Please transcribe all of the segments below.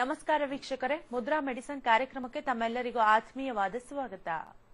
ನಮಸ್ಕಾರ ವೀಕ್ಷಕರೇ ಮುದ್ರಾ ಮೆಡಿಸನ್ ಕಾರ್ಯಕ್ರಮಕ್ಕೆ ತಮ್ಮೆಲ್ಲರಿಗೂ ಆತ್ಮೀಯವಾದ ಸ್ವಾಗತ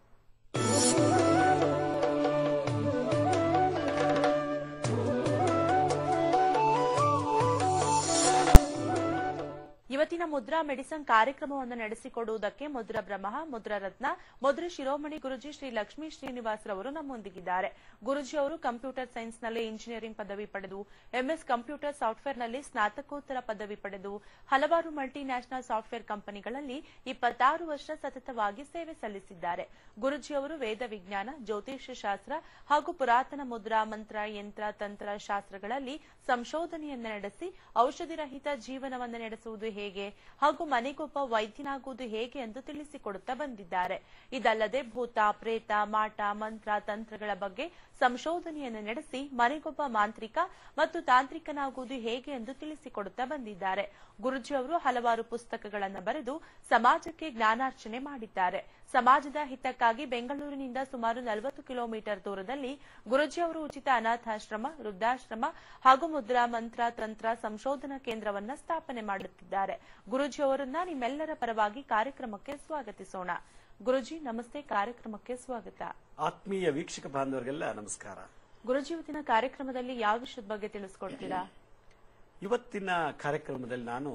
ಇವತ್ತಿನ ಮುದ್ರಾ ಮೆಡಿಸನ್ ಕಾರ್ಯಕ್ರಮವನ್ನು ನಡೆಸಿಕೊಡುವುದಕ್ಕೆ ಮುದ್ರಾ ಬ್ರಹ್ಮ ಮುದ್ರಾ ರತ್ನ ಮುದ್ರಾ ಶಿರೋಮಣಿ ಗುರುಜಿ ಶ್ರೀ ಲಕ್ಷ್ಮೀ ಶ್ರೀನಿವಾಸ್ ರವರು ನಮ್ಮೊಂದಿಗಿದ್ದಾರೆ ಗುರುಜಿ ಅವರು ಕಂಪ್ಯೂಟರ್ ಸೈನ್ಸ್ ನಲ್ಲಿ ಇಂಜಿನಿಯರಿಂಗ್ ಪದವಿ ಪಡೆದು ಎಂಎಸ್ ಕಂಪ್ಯೂಟರ್ ಸಾಫ್ಟ್ವೇರ್ ನಲ್ಲಿ ಸ್ನಾತಕೋತ್ತರ ಪದವಿ ಪಡೆದು ಹಲವಾರು ಮಲ್ಟಿ ನ್ಯಾಷನಲ್ ಸಾಫ್ಟ್ವೇರ್ ಕಂಪನಿಗಳಲ್ಲಿ ಇಪ್ಪತ್ತಾರು ವರ್ಷ ಸತತವಾಗಿ ಸೇವೆ ಸಲ್ಲಿಸಿದ್ದಾರೆ ಗುರುಜಿ ಅವರು ವೇದ ವಿಜ್ಞಾನ ಜ್ಯೋತಿಷ್ಯ ಶಾಸ್ತ್ರ ಹಾಗೂ ಪುರಾತನ ಮುದ್ರಾ ಮಂತ್ರ ಯಂತ್ರ ತಂತ್ರ ಶಾಸ್ತ್ರಗಳಲ್ಲಿ ಸಂಶೋಧನೆಯನ್ನ ನಡೆಸಿ ಔಷಧಿ ರಹಿತ ಜೀವನವನ್ನು ನಡೆಸುವುದು ಹೇಗೆ ಹಾಗೂ ಮನೆಗೊಬ್ಬ ವೈದ್ಯನಾಗುವುದು ಹೇಗೆ ಎಂದು ತಿಳಿಸಿಕೊಡುತ್ತಾ ಬಂದಿದ್ದಾರೆ ಇದಲ್ಲದೆ ಭೂತ ಪ್ರೇತ ಮಾಟ ಮಂತ್ರ ತಂತ್ರಗಳ ಬಗ್ಗೆ ಸಂಶೋಧನೆಯನ್ನು ನಡೆಸಿ ಮನೆಗೊಬ್ಬ ಮಾಂತ್ರಿಕ ಮತ್ತು ತಾಂತ್ರಿಕನಾಗುವುದು ಹೇಗೆ ಎಂದು ತಿಳಿಸಿಕೊಡುತ್ತಾ ಬಂದಿದ್ದಾರೆ ಗುರುಜಿ ಅವರು ಹಲವಾರು ಪುಸ್ತಕಗಳನ್ನು ಬರೆದು ಸಮಾಜಕ್ಕೆ ಜ್ಞಾನಾರ್ಚನೆ ಮಾಡಿದ್ದಾರೆ ಸಮಾಜದ ಹಿತಕ್ಕಾಗಿ ಬೆಂಗಳೂರಿನಿಂದ ಸುಮಾರು ನಲವತ್ತು ಕಿಲೋಮೀಟರ್ ದೂರದಲ್ಲಿ ಗುರುಜಿ ಅವರು ಉಚಿತ ಅನಾಥಾಶ್ರಮ ವೃದ್ಧಾಶ್ರಮ ಹಾಗೂ ಮುದ್ರಾ ಮಂತ್ರ ತಂತ್ರ ಸಂಶೋಧನಾ ಕೇಂದ್ರವನ್ನ ಸ್ಥಾಪನೆ ಮಾಡುತ್ತಿದ್ದಾರೆ ಗುರುಜಿ ಅವರನ್ನ ನಿಮ್ಮೆಲ್ಲರ ಪರವಾಗಿ ಕಾರ್ಯಕ್ರಮಕ್ಕೆ ಸ್ವಾಗತಿಸೋಣ ಗುರುಜಿ ನಮಸ್ತೆ ಕಾರ್ಯಕ್ರಮಕ್ಕೆ ಸ್ವಾಗತ ಆತ್ಮೀಯ ವೀಕ್ಷಕ ಬಾಂಧವರಿಗೆಲ್ಲ ನಮಸ್ಕಾರ ಗುರುಜಿ ಇವತ್ತಿನ ಕಾರ್ಯಕ್ರಮದಲ್ಲಿ ಯಾವ ವಿಷಯದ ಬಗ್ಗೆ ತಿಳಿಸ್ಕೊಡ್ತೀರಾ ಇವತ್ತಿನ ಕಾರ್ಯಕ್ರಮದಲ್ಲಿ ನಾನು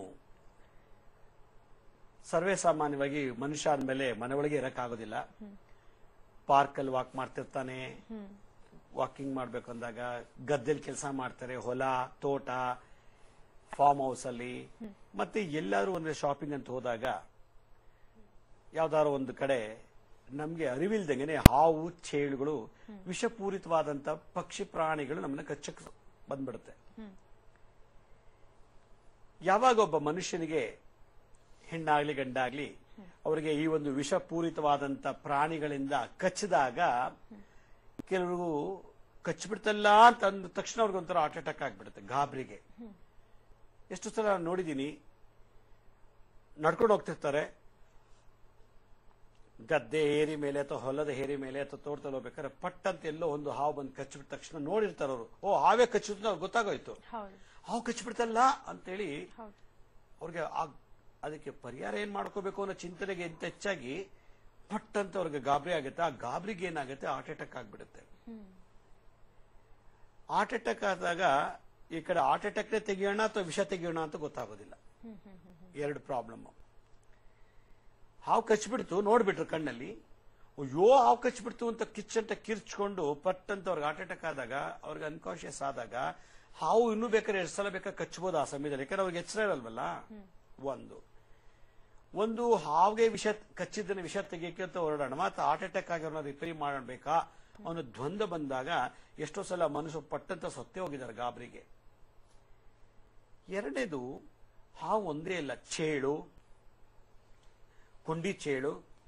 ಸರ್ವೇ ಸಾಮಾನ್ಯವಾಗಿ ಮನುಷ್ಯ ಆದ್ಮೇಲೆ ಮನೆ ಒಳಗೆ ಇರಕ್ಕಾಗೋದಿಲ್ಲ ಪಾರ್ಕ್ ಅಲ್ಲಿ ವಾಕ್ ಮಾಡ್ತಿರ್ತಾನೆ ವಾಕಿಂಗ್ ಮಾಡ್ಬೇಕು ಅಂದಾಗ ಗದ್ದೆಲ್ ಕೆಲಸ ಮಾಡ್ತಾರೆ ಹೊಲ ತೋಟ ಫಾರ್ಮ್ ಹೌಸ್ ಅಲ್ಲಿ ಮತ್ತೆ ಎಲ್ಲಾದ್ರೂ ಒಂದು ಶಾಪಿಂಗ್ ಅಂತ ಹೋದಾಗ ಯಾವ್ದಾದ್ರು ಒಂದು ಕಡೆ ನಮ್ಗೆ ಅರಿವಿಲ್ದಂಗೆನೆ ಹಾವು ಚೇಳುಗಳು ವಿಷಪೂರಿತವಾದಂತ ಪಕ್ಷಿ ಪ್ರಾಣಿಗಳು ನಮ್ಮನ್ನ ಕಚ್ಚಕ್ ಬಂದ್ಬಿಡುತ್ತೆ ಯಾವಾಗ ಒಬ್ಬ ಮನುಷ್ಯನಿಗೆ ಹೆಣ್ಣಾಗ್ಲಿ ಗಂಡಾಗ್ಲಿ ಅವರಿಗೆ ಈ ಒಂದು ವಿಷಪೂರಿತವಾದಂತ ಪ್ರಾಣಿಗಳಿಂದ ಕಚ್ಚಿದಾಗ ಕೆಲವರು ಕಚ್ಚಿಬಿಡ್ತಲ್ಲ ಅಂತ ಅಂದ ತಕ್ಷಣ ಅವ್ರಿಗೊಂಥರ ಹಾರ್ಟ್ ಅಟ್ಯಾಕ್ ಆಗ್ಬಿಡುತ್ತೆ ಗಾಬರಿಗೆ ಎಷ್ಟು ಸಲ ನಾನು ನೋಡಿದ್ದೀನಿ ನಡ್ಕೊಂಡು ಹೋಗ್ತಿರ್ತಾರೆ ಗದ್ದೆ ಏರಿ ಮೇಲೆ ಅಥವಾ ಹೊಲದ ಹೇರಿ ಮೇಲೆ ಅಥವಾ ತೋಟದಲ್ಲಿ ಹೋಗ್ಬೇಕಾದ್ರೆ ಪಟ್ ಅಂತ ಎಲ್ಲೋ ಒಂದು ಹಾವು ಬಂದು ಕಚ್ಚಿಬಿಟ್ಟ ತಕ್ಷಣ ನೋಡಿರ್ತಾರೆ ಅವರು ಓ ಹಾವೇ ಕಚ್ಚಿದ್ರು ಅವ್ರಿಗೆ ಗೊತ್ತಾಗೋಯ್ತು ಹೌದು ಹಾವು ಕಚ್ಚಿಬಿಡ್ತಲ್ಲ ಅಂತೇಳಿ ಹೌದು ಅವ್ರಿಗೆ ಆ- ಅದಕ್ಕೆ ಪರಿಹಾರ ಏನ್ ಮಾಡ್ಕೋಬೇಕು ಅನ್ನೋ ಚಿಂತನೆಗೆ ಇಂತ ಹೆಚ್ಚಾಗಿ ಪಟ್ ಅಂತ ಅವ್ರಿಗೆ ಗಾಬರಿ ಆಗುತ್ತೆ ಆ ಗಾಬರಿಗೆ ಏನಾಗುತ್ತೆ ಹಾರ್ಟ್ ಅಟ್ಯಾಕ್ ಆಗ್ಬಿಡುತ್ತೆ ಹಾರ್ಟ್ ಅಟ್ಯಾಕ್ ಆದಾಗ ಈ ಕಡೆ ಹಾರ್ಟ್ ಅಟ್ಯಾಕ್ನೇ ತೆಗಿಯೋಣ ಅಥವಾ ವಿಷ ತೆಗಿಯೋಣ ಅಂತ ಗೊತ್ತಾಗೋದಿಲ್ಲ ಎರಡು ಪ್ರಾಬ್ಲಮ್ ಹಾವು ಕಚ್ಚಿಬಿಡ್ತು ನೋಡ್ಬಿಟ್ರು ಕಣ್ಣಲ್ಲಿ ಅಯ್ಯೋ ಹಾವು ಕಚ್ಚಿಬಿಡ್ತು ಅಂತ ಕಿಚ್ಚಂತ ಕಿರ್ಚ್ಕೊಂಡು ಪಟ್ ಅಂತ ಅವ್ರಿಗೆ ಹಾರ್ಟ್ ಅಟ್ಯಾಕ್ ಆದಾಗ ಅವ್ರಿಗೆ ಅನ್ಕಾನ್ಶಿಯಸ್ ಆದಾಗ ಹಾವು ಇನ್ನೂ ಬೇಕಾದ್ರೆ ಎಷ್ಟು ಸಲ ಬೇಕಾದ್ರೆ ಕಚ್ಚಬಹುದು ಆ ಸಮಯದಲ್ಲಿ ಯಾಕಂದ್ರೆ ಅವ್ರಿಗೆ ಎಚ್ಚರ ಇರಲ್ವಲ್ಲ ಒಂದು ಒಂದು ಹಾವಿಗೆ ವಿಷ ಕಚ್ಚಿದ್ದನ್ನ ವಿಷ ತೆಗಿಯಕ್ಕೆ ಅಂತ ಹೊರಡೋಣ ಮತ್ತೆ ಹಾರ್ಟ್ ಅಟ್ಯಾಕ್ ಆಗಿರೋನ ರಿಪೇರಿ ಮಾಡಬೇಕಾ ಅವನು ದ್ವಂದ್ವ ಬಂದಾಗ ಎಷ್ಟೋ ಸಲ ಮನುಷ್ಯ ಪಟ್ಟಂತ ಸತ್ತೇ ಹೋಗಿದ್ದಾರೆ ಗಾಬರಿಗೆ ಎರಡನೇದು ಹಾವು ಒಂದೇ ಇಲ್ಲ ಚೇಳು ಕೊಂಡಿ ಚೇಳು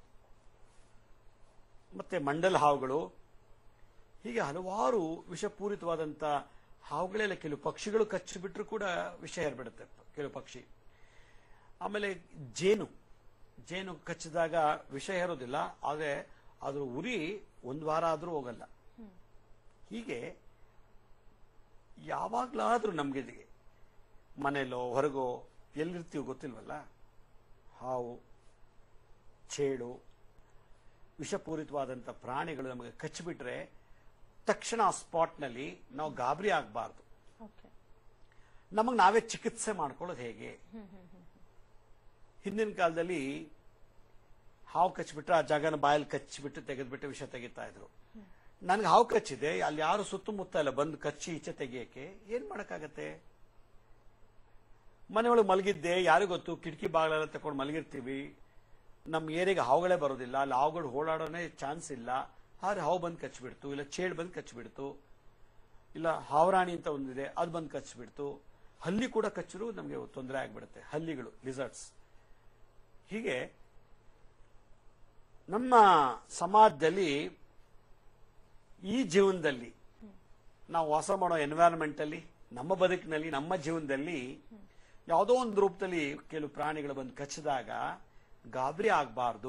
ಮತ್ತೆ ಮಂಡಲ ಹಾವುಗಳು ಹೀಗೆ ಹಲವಾರು ವಿಷಪೂರಿತವಾದಂತ ಹಾವುಗಳೆಲ್ಲ ಕೆಲವು ಪಕ್ಷಿಗಳು ಕಚ್ಚಿಬಿಟ್ರು ಕೂಡ ವಿಷ ಏರ್ಬಿಡುತ್ತೆ ಕೆಲವು ಪಕ್ಷಿ ಆಮೇಲೆ ಜೇನು ಜೇನು ಕಚ್ಚಿದಾಗ ವಿಷ ಏರೋದಿಲ್ಲ ಆದರೆ ಅದ್ರ ಉರಿ ಒಂದು ವಾರ ಆದ್ರೂ ಹೋಗಲ್ಲ ಹೀಗೆ ಯಾವಾಗ್ಲಾದ್ರೂ ನಮ್ಗೆ ಇದು ಮನೆಯಲ್ಲೋ ಹೊರಗೋ ಎಲ್ಲಿರ್ತೀವೋ ಗೊತ್ತಿಲ್ವಲ್ಲ ಹಾವು ಚೇಳು ವಿಷಪೂರಿತವಾದಂಥ ಪ್ರಾಣಿಗಳು ನಮಗೆ ಕಚ್ಚಿಬಿಟ್ರೆ ತಕ್ಷಣ ಆ ಸ್ಪಾಟ್ನಲ್ಲಿ ನಾವು ಗಾಬರಿ ಆಗಬಾರ್ದು ಓಕೆ ನಮಗೆ ನಾವೇ ಚಿಕಿತ್ಸೆ ಮಾಡ್ಕೊಳ್ಳೋದು ಹೇಗೆ ಹಿಂದಿನ ಕಾಲದಲ್ಲಿ ಹಾವು ಕಚ್ಚಿಬಿಟ್ರೆ ಆ ಜಾಗನ ಬಾಯಲ್ಲಿ ಕಚ್ಚಿಬಿಟ್ಟು ತೆಗೆದ್ಬಿಟ್ಟು ವಿಷ ತೆಗಿತಾ ಇದ್ರು ನನ್ಗೆ ಹಾವು ಕಚ್ಚಿದೆ ಅಲ್ಲಿ ಯಾರು ಸುತ್ತಮುತ್ತ ಇಲ್ಲ ಬಂದು ಕಚ್ಚಿ ಈಚೆ ತೆಗಿಯಕ್ಕೆ ಏನ್ ಮಾಡಕ್ಕಾಗತ್ತೆ ಮನೆಯೊಳಗೆ ಮಲಗಿದ್ದೆ ಯಾರಿಗೂ ಗೊತ್ತು ಕಿಟಕಿ ಬಾಗಿಲೆಲ್ಲ ತಕೊಂಡು ಮಲಗಿರ್ತೀವಿ ನಮ್ಮ ಏರಿಯಾಗೆ ಹಾವುಗಳೇ ಬರೋದಿಲ್ಲ ಅಲ್ಲಿ ಹಾವುಗಳು ಓಡಾಡೋನೇ ಚಾನ್ಸ್ ಇಲ್ಲ ಆದ್ರೆ ಹಾವು ಬಂದು ಕಚ್ಚಿಬಿಡ್ತು ಇಲ್ಲ ಚೇಳು ಬಂದು ಕಚ್ಚಿಬಿಡ್ತು ಇಲ್ಲ ಹಾವರಾಣಿ ಅಂತ ಒಂದಿದೆ ಅದು ಬಂದು ಕಚ್ಚಿಬಿಡ್ತು ಹಲ್ಲಿ ಕೂಡ ಕಚ್ಚರು ನಮಗೆ ತೊಂದರೆ ಆಗ್ಬಿಡುತ್ತೆ ಹಲ್ಲಿಗಳು ಲಿಸರ್ಟ್ಸ್ ಹೀಗೆ ನಮ್ಮ ಸಮಾಜದಲ್ಲಿ ಈ ಜೀವನದಲ್ಲಿ ನಾವು ವಾಸ ಮಾಡೋ ಎನ್ವೈರನ್ಮೆಂಟ್ ಅಲ್ಲಿ ನಮ್ಮ ಬದುಕಿನಲ್ಲಿ ನಮ್ಮ ಜೀವನದಲ್ಲಿ ಯಾವುದೋ ಒಂದು ರೂಪದಲ್ಲಿ ಕೆಲವು ಪ್ರಾಣಿಗಳು ಬಂದು ಕಚ್ಚಿದಾಗ ಗಾಬರಿ ಆಗಬಾರ್ದು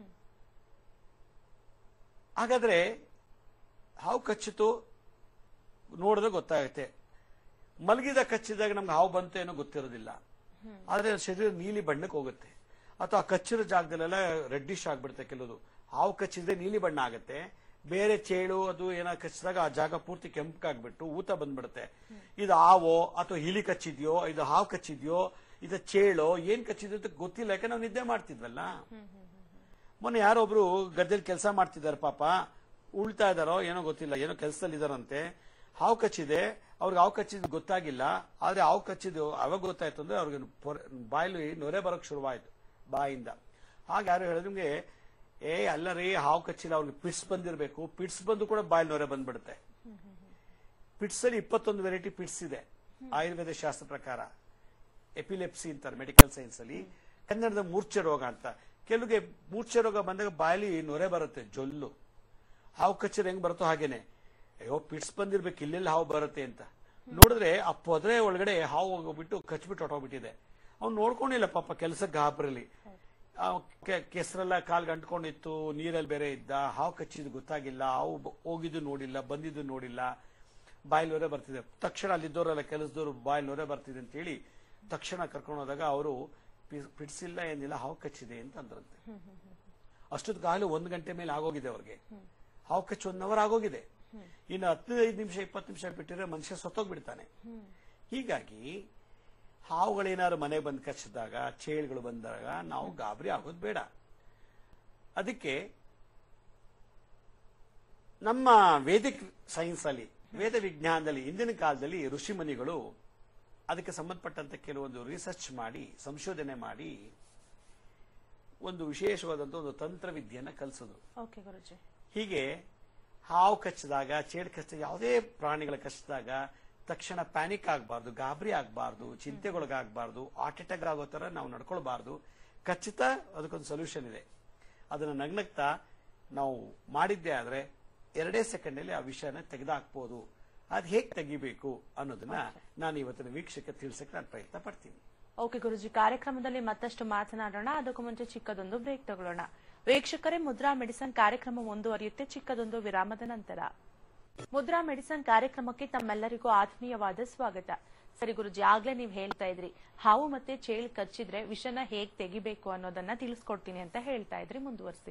ಹಾಗಾದ್ರೆ ಹಾವು ಕಚ್ಚಿತು ನೋಡಿದ್ರೆ ಗೊತ್ತಾಗುತ್ತೆ ಮಲಗಿದ ಕಚ್ಚಿದಾಗ ನಮ್ಗೆ ಹಾವು ಬಂತು ಏನೋ ಗೊತ್ತಿರೋದಿಲ್ಲ ಆದ್ರೆ ಶರೀರ ನೀಲಿ ಬಣ್ಣಕ್ಕೆ ಹೋಗುತ್ತೆ ಅಥವಾ ಕಚ್ಚಿರೋ ಜಾಗದಲ್ಲೆಲ್ಲ ರೆಡ್ಡಿಶ್ ಆಗ್ಬಿಡುತ್ತೆ ಕೆಲವುದು ಹಾವು ಕಚ್ಚಿದ್ರೆ ನೀಲಿ ಬಣ್ಣ ಆಗುತ್ತೆ ಬೇರೆ ಚೇಳು ಅದು ಏನೋ ಕಚ್ಚಿದಾಗ ಆ ಜಾಗ ಪೂರ್ತಿ ಕೆಂಪಗಾಗ್ಬಿಟ್ಟು ಊತ ಬಂದ್ಬಿಡುತ್ತೆ ಇದು ಹಾವೋ ಅಥವಾ ಇಲಿ ಕಚ್ಚಿದ್ಯೋ ಇದು ಹಾವು ಕಚ್ಚಿದ್ಯೋ ಇದು ಚೇಳೋ ಏನ್ ಕಚ್ಚಿದ್ಯೋ ಅಂತ ಗೊತ್ತಿಲ್ಲ ಯಾಕೆ ನಾವು ನಿದ್ದೆ ಮಾಡ್ತಿದ್ವಲ್ಲ ಮೊನ್ನೆ ಯಾರೋ ಒಬ್ರು ಗದ್ದೆಲಿ ಕೆಲಸ ಮಾಡ್ತಿದ್ದಾರೆ ಪಾಪ ಉಳ್ತಾ ಇದಾರೋ ಏನೋ ಗೊತ್ತಿಲ್ಲ ಏನೋ ಕೆಲಸದಲ್ಲಿ ಇದಾರಂತೆ ಹಾವು ಕಚ್ಚಿದೆ ಅವ್ರಿಗೆ ಹಾವು ಕಚ್ಚಿದ್ ಗೊತ್ತಾಗಿಲ್ಲ ಆದ್ರೆ ಹಾವು ಕಚ್ಚಿದ್ದು ಅವಾಗ ಗೊತ್ತಾಯ್ತು ಅಂದ್ರೆ ಅವ್ರಿಗೆ ಪೊರೆ- ಬಾಯಲ್ಲಿ ನೊರೆ ಬರೋಕ್ ಶುರುವಾಯ್ತು ಬಾಯಿಂದ ಹಾಗೆ ಯಾರು ಹೇಳಿದ್ರು ನಿಮ್ಗೆ ಏ ಅಲ್ಲ ರೀ ಹಾವು ಕಚ್ಚಿಲ್ಲ ಅವ್ರಿಗೆ ಪಿಟ್ಸ್ ಬಂದಿರಬೇಕು ಪಿಟ್ಸ್ ಬಂದು ಕೂಡ ಬಾಯಲ್ಲಿ ನೊರೆ ಬಂದ್ಬಿಡುತ್ತೆ ಪಿಟ್ಸ್ ಅಲ್ಲಿ ಇಪ್ಪತ್ತೊಂದು ವೆರೈಟಿ ಪಿಟ್ಸ್ ಇದೆ ಆಯುರ್ವೇದ ಶಾಸ್ತ್ರ ಪ್ರಕಾರ ಎಪಿಲೆಪ್ಸಿ ಅಂತಾರೆ ಮೆಡಿಕಲ್ ಸೈನ್ಸ್ ಅಲ್ಲಿ ಕನ್ನಡದ ಮೂರ್ಛೆ ರೋಗ ಅಂತ ಕೆಲವಿಗೆ ಮೂರ್ಛೆ ರೋಗ ಬಂದಾಗ ಬಾಯಲ್ಲಿ ನೊರೆ ಬರುತ್ತೆ ಜೊಲ್ಲು ಹಾವು ಕಚ್ಚಿದ್ರೆ ಹೆಂಗ್ ಬರುತ್ತೋ ಹಾಗೇನೆ ಅಯ್ಯೋ ಪಿಟ್ಸ್ ಬಂದಿರ್ಬೇಕು ಇಲ್ಲೆಲ್ಲ ಹಾವು ಬರುತ್ತೆ ಅಂತ ನೋಡಿದ್ರೆ ಆ ಪೊದ್ರೆ ಒಳಗಡೆ ಹಾವು ಹೋಗ್ಬಿಟ್ಟು ಕಚ್ಬಿಟ್ಟು ಹೊಟ್ಟೋಗ್ಬಿಟ್ಟಿದೆ ಅವ್ನು ನೋಡ್ಕೊಂಡಿಲ್ಲ ಪಾಪ ಕೆಲಸಕ್ಕೆ ಗಾಬರಲ್ಲಿ ಕೆಸರೆಲ್ಲ ಕಾಲ್ಗೆ ಅಂಟ್ಕೊಂಡಿತ್ತು ನೀರಲ್ಲಿ ಬೇರೆ ಇದ್ದ ಹಾವು ಕಚ್ಚಿದ್ದು ಗೊತ್ತಾಗಿಲ್ಲ ಹಾವು ಬ- ಹೋಗಿದ್ದು ನೋಡಿಲ್ಲ ಬಂದಿದ್ದು ನೋಡಿಲ್ಲ ಬಾಯಿಲೋರೆ ಬರ್ತಿದೆ ತಕ್ಷಣ ಅಲ್ಲಿದ್ದವರೆಲ್ಲ ಕೆಲಸದವರು ಬಾಯಿಲೋರೆ ಬರ್ತಿದೆ ಅಂತ ಹೇಳಿ ತಕ್ಷಣ ಕರ್ಕೊಂಡು ಹೋದಾಗ ಅವರು ಪಿಡ್ಸಿಲ್ಲ ಏನಿಲ್ಲ ಹಾವು ಕಚ್ಚಿದೆ ಅಂತ ಅಂದ್ರಂತೆ ಅಷ್ಟೊತ್ತಿಗಾಗಲೇ ಒಂದು ಗಂಟೆ ಮೇಲೆ ಆಗೋಗಿದೆ ಅವ್ರಿಗೆ ಹಾವು ಕಚ್ಚಿ ಒನ್ ಅವರ್ ಆಗೋಗಿದೆ ಇನ್ನು ಹದಿನೈದು ನಿಮಿಷ ಇಪ್ಪತ್ತು ನಿಮಿಷ ಬಿಟ್ಟಿದ್ರೆ ಮನುಷ್ಯ ಸತ್ತೋಗ್ಬಿಡ್ತಾನೆ ಹೀಗಾಗಿ ಹಾವುಗಳೇನಾದ್ರು ಮನೆ ಬಂದು ಕಚ್ಚಿದಾಗ ಚೇಳುಗಳು ಬಂದಾಗ ನಾವು ಗಾಬರಿ ಆಗೋದು ಬೇಡ ಅದಕ್ಕೆ ನಮ್ಮ ವೇದಿಕ್ ಸೈನ್ಸ್ ಅಲ್ಲಿ ವೇದ ವಿಜ್ಞಾನದಲ್ಲಿ ಇಂದಿನ ಕಾಲದಲ್ಲಿ ಋಷಿಮುನಿಗಳು ಅದಕ್ಕೆ ಸಂಬಂಧಪಟ್ಟಂತೆ ಕೆಲವೊಂದು ರಿಸರ್ಚ್ ಮಾಡಿ ಸಂಶೋಧನೆ ಮಾಡಿ ಒಂದು ವಿಶೇಷವಾದಂತ ಒಂದು ತಂತ್ರವಿದ್ಯೆಯನ್ನ ಕಲಿಸಿದ್ರು ಓಕೆ ಗುರುಜಿ ಹೀಗೆ ಹಾವು ಕಚ್ಚಿದಾಗ ಚೇಳು ಕಚ್ಚಿದಾಗ ಯಾವುದೇ ಪ್ರಾಣಿಗಳ ಕಚ್ಚಿದಾಗ ತಕ್ಷಣ ಪ್ಯಾನಿಕ್ ಆಗಬಾರ್ದು ಗಾಬರಿ ಆಗಬಾರ್ದು ಚಿಂತೆಗೊಳಗಾಗಬಾರ್ದು ಹಾರ್ಟ್ ಅಟ್ಯಾಕ್ ಆಗೋ ತರ ನಾವು ನಡ್ಕೊಳ್ಬಾರ್ದು ಖಚಿತ ಅದಕ್ಕೊಂದು ಸೊಲ್ಯೂಷನ್ ಇದೆ ಅದನ್ನ ನಗ್ನಗ್ತಾ ನಾವು ಮಾಡಿದ್ದೇ ಆದ್ರೆ ಎರಡೇ ಸೆಕೆಂಡ್ ಅಲ್ಲಿ ಆ ವಿಷಯನ ತೆಗೆದಾಕ್ಬೋದು ಅದ್ ಹೇಗ್ ತೆಗಿಬೇಕು ಅನ್ನೋದನ್ನ ನಾನು ಇವತ್ತಿನ ವೀಕ್ಷಕ ತಿಳಿಸಕ್ಕೆ ನಾನು ಪ್ರಯತ್ನ ಪಡ್ತೀನಿ ಓಕೆ ಗುರುಜಿ ಕಾರ್ಯಕ್ರಮದಲ್ಲಿ ಮತ್ತಷ್ಟು ಮಾತನಾಡೋಣ ಅದಕ್ಕೂ ಮುಂಚೆ ಚಿಕ್ಕದೊಂದು ಬ್ರೇಕ್ ತಗೊಳ್ಳೋಣ ವೀಕ್ಷಕರೇ ಮುದ್ರಾ ಮೆಡಿಸನ್ ಕಾರ್ಯಕ್ರಮ ಮುಂದುವರಿಯುತ್ತೆ ಚಿಕ್ಕದೊಂದು ವಿರಾಮದ ನಂತರ ಮುದ್ರಾ ಮೆಡಿಸನ್ ಕಾರ್ಯಕ್ರಮಕ್ಕೆ ತಮ್ಮೆಲ್ಲರಿಗೂ ಆತ್ಮೀಯವಾದ ಸ್ವಾಗತ ಸರಿ ಗುರುಜಿ ಆಗ್ಲೇ ನೀವ್ ಹೇಳ್ತಾ ಇದ್ರಿ ಹಾವು ಮತ್ತೆ ಚೇಳು ಕಚ್ಚಿದ್ರೆ ವಿಷನ ಹೇಗ್ ತೆಗಿಬೇಕು ಅನ್ನೋದನ್ನ ತಿಳಿಸ್ಕೊಡ್ತೀನಿ ಅಂತ ಹೇಳ್ತಾ ಇದ್ರಿ ಮುಂದುವರಿಸಿ